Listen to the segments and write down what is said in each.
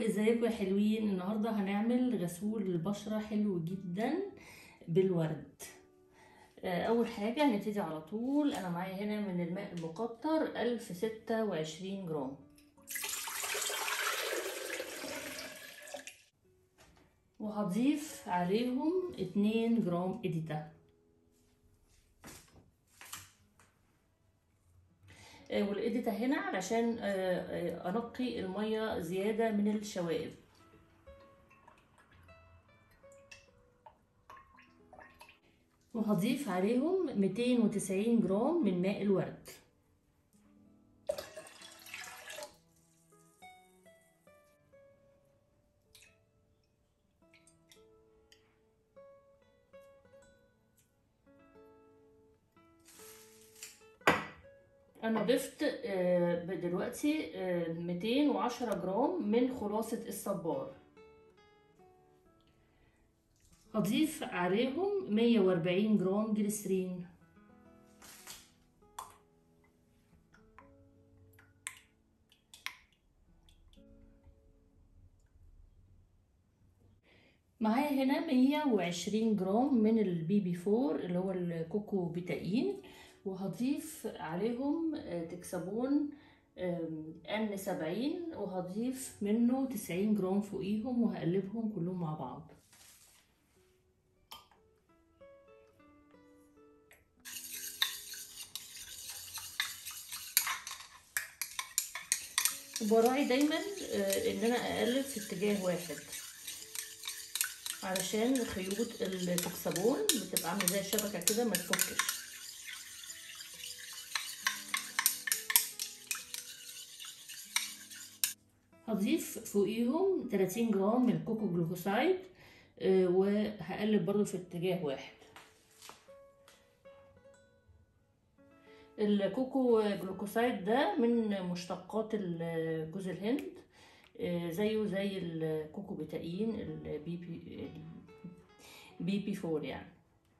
ازيكم يا حلوين النهارده هنعمل غسول البشره حلو جدا بالورد آه، اول حاجه هنبتدي على طول انا معايا هنا من الماء المقطر 1026 جرام وهضيف عليهم 2 جرام اديتا والإيديتا هنا علشان أنقي المية زيادة من الشوائب وهضيف عليهم 290 جرام من ماء الورد انا ضفت دلوقتي 210 جرام من خلاصة الصبار هضيف عليهم 140 جرام جليسرين معايا هنا 120 جرام من البي بي فور اللي هو الكوكو بتاين وهضيف عليهم تكسبون ان سبعين وهضيف منه تسعين جرام فوقيهم وهقلبهم كلهم مع بعض وبراعي دايما ان انا اقلب في اتجاه واحد علشان خيوط التكسبون بتبقى عامله زي الشبكه كده ما تفكش هضيف فوقيهم 30 جرام من الكوكو جلوكوسايد آه وهقلب برضو في اتجاه واحد الكوكو جلوكوسايد ده من مشتقات جوز الهند آه زيه زي الكوكو بتاين البي بي البي بي فور يعني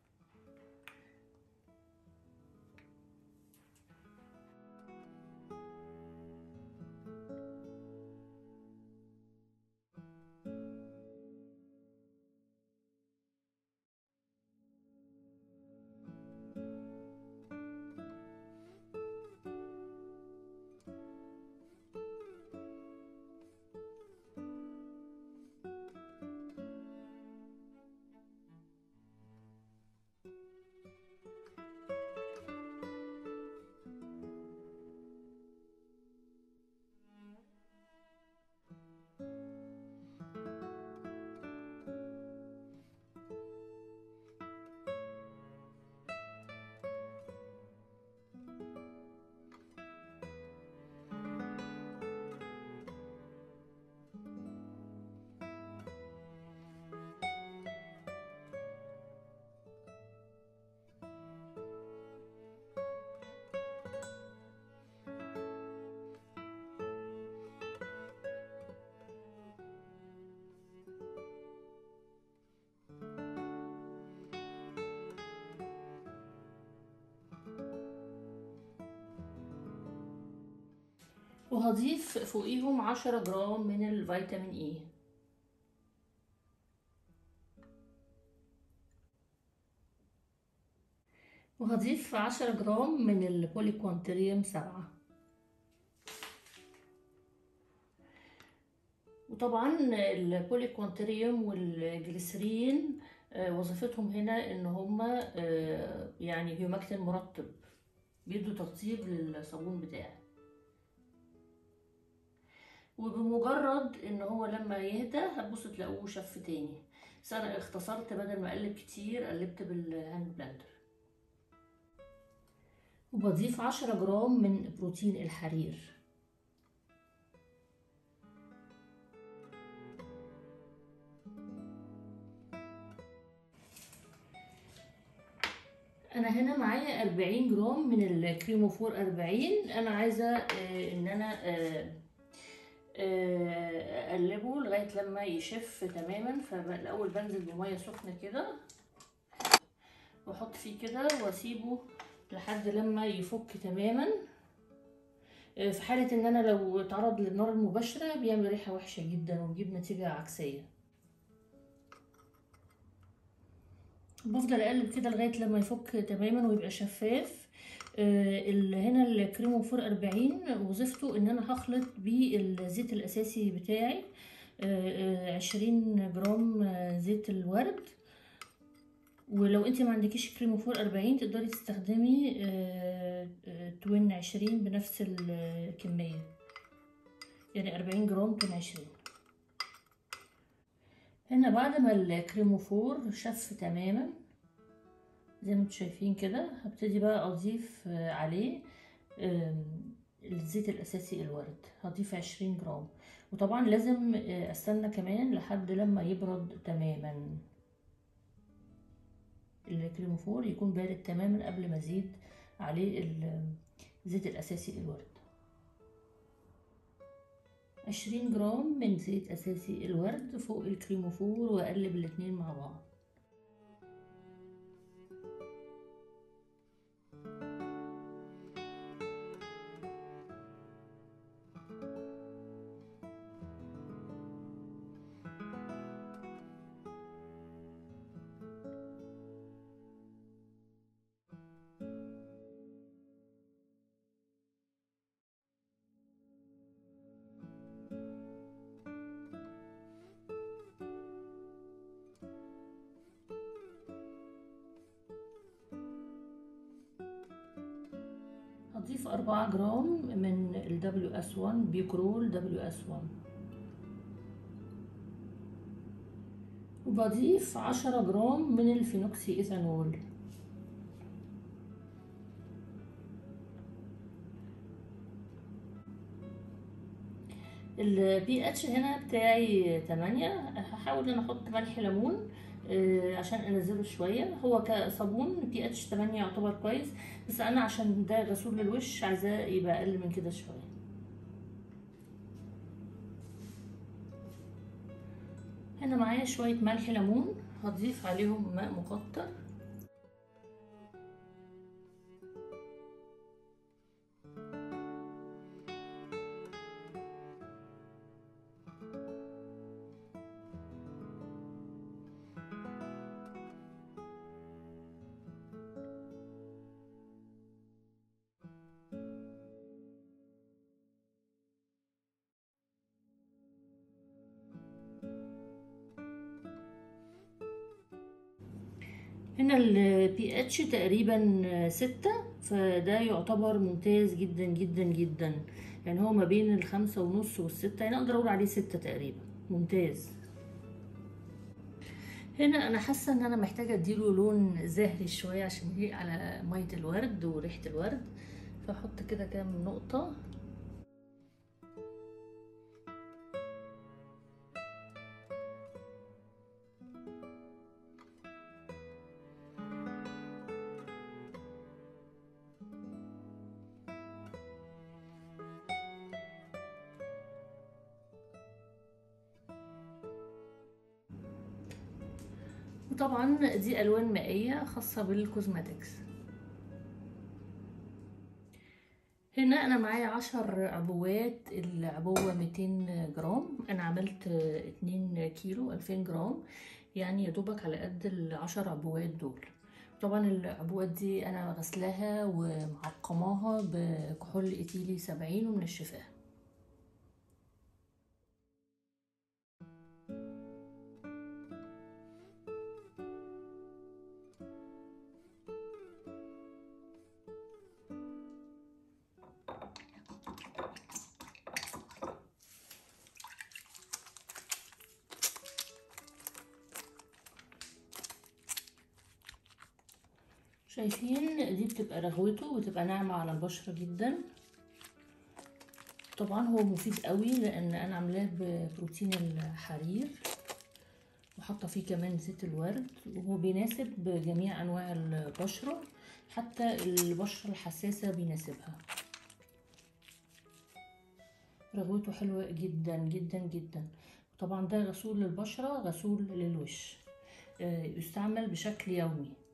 وهضيف فوقيهم عشرة جرام من الفيتامين اي وهضيف عشرة جرام من البوليكونتريوم سبعة وطبعا البوليكونتريوم والجليسرين وظيفتهم هنا ان هما يعني هيوماكتين مرطب بيدوا ترطيب للصابون بتاعي وبمجرد ان هو لما يهدى هتبصوا تلاقوه شف تاني بس انا اختصرت بدل ما اقلب كتير قلبت بالهاند بلندر وبضيف عشرة جرام من بروتين الحرير انا هنا معايا أربعين جرام من الكريموفور أربعين انا عايزه آه ان انا آه اقلبه لغايه لما يشف تماما فالاول بنزل بميه سخنه كده واحط فيه كده واسيبه لحد لما يفك تماما آه، في حالة ان انا لو اتعرض للنار المباشرة بيعمل ريحة وحشة جدا وبيجيب نتيجة عكسية بفضل اقلب كده لغاية لما يفك تماما ويبقى شفاف آه، ال- هنا الكريمو فور أربعين وظيفته ان انا هخلط بيه الزيت الاساسي بتاعي عشرين جرام آه، زيت الورد ولو انت ما عندكيش كريمو فور أربعين تقدري تستخدمي آه، آه، توين عشرين بنفس الكمية يعني أربعين جرام توين عشرين هنا بعد ما الكريمو فور شف تماما زي ما انتم شايفين كده هبتدي بقى اضيف آه، عليه آم، الزيت الاساسي الورد هضيف عشرين جرام وطبعا لازم آه، استنى كمان لحد لما يبرد تماما الكريموفور يكون بارد تماما قبل ما ازيد عليه ال- الزيت الاساسي الورد عشرين جرام من زيت اساسي الورد فوق الكريموفور واقلب الاتنين مع بعض هضيف أربعة جرام من ال WS1 بيكرول WS1 وبضيف عشرة جرام من الفينوكسي إيثانول البي اتش هنا بتاعي تمانية هحاول ان احط ملح ليمون آه، عشان انزله شويه هو كصابون بي اتش تمانية يعتبر كويس بس انا عشان ده غسول للوش عايزاه يبقى اقل من كده شويه هنا معايا شويه ملح ليمون هضيف عليهم ماء مقطر هنا البي اتش تقريبا ستة فده يعتبر ممتاز جدا جدا جدا يعني هو ما بين الخمسة ونص والستة يعني اقدر اقول عليه ستة تقريبا ممتاز هنا انا حاسة ان انا محتاجة اديله لون زهري شوية عشان يليق على مية الورد وريحة الورد فاحط كده كام نقطة وطبعا دي الوان مائية خاصة بالكوزماتكس هنا انا معايا عشر عبوات العبوة 200 جرام انا عملت 2 كيلو 2000 جرام يعني يا دوبك على قد العشر عبوات دول طبعا العبوات دي انا غسلاها ومعقماها بكحول ايتيلي 70 ومنشفاها شايفين دي بتبقى رغوته بتبقى ناعمة على البشرة جدا طبعا هو مفيد قوي لان انا عاملاه ببروتين الحرير وحاطه فيه كمان زيت الورد وهو بيناسب جميع انواع البشره حتى البشره الحساسه بيناسبها رغوته حلوه جدا جدا جدا طبعا ده غسول للبشره غسول للوش يستعمل بشكل يومي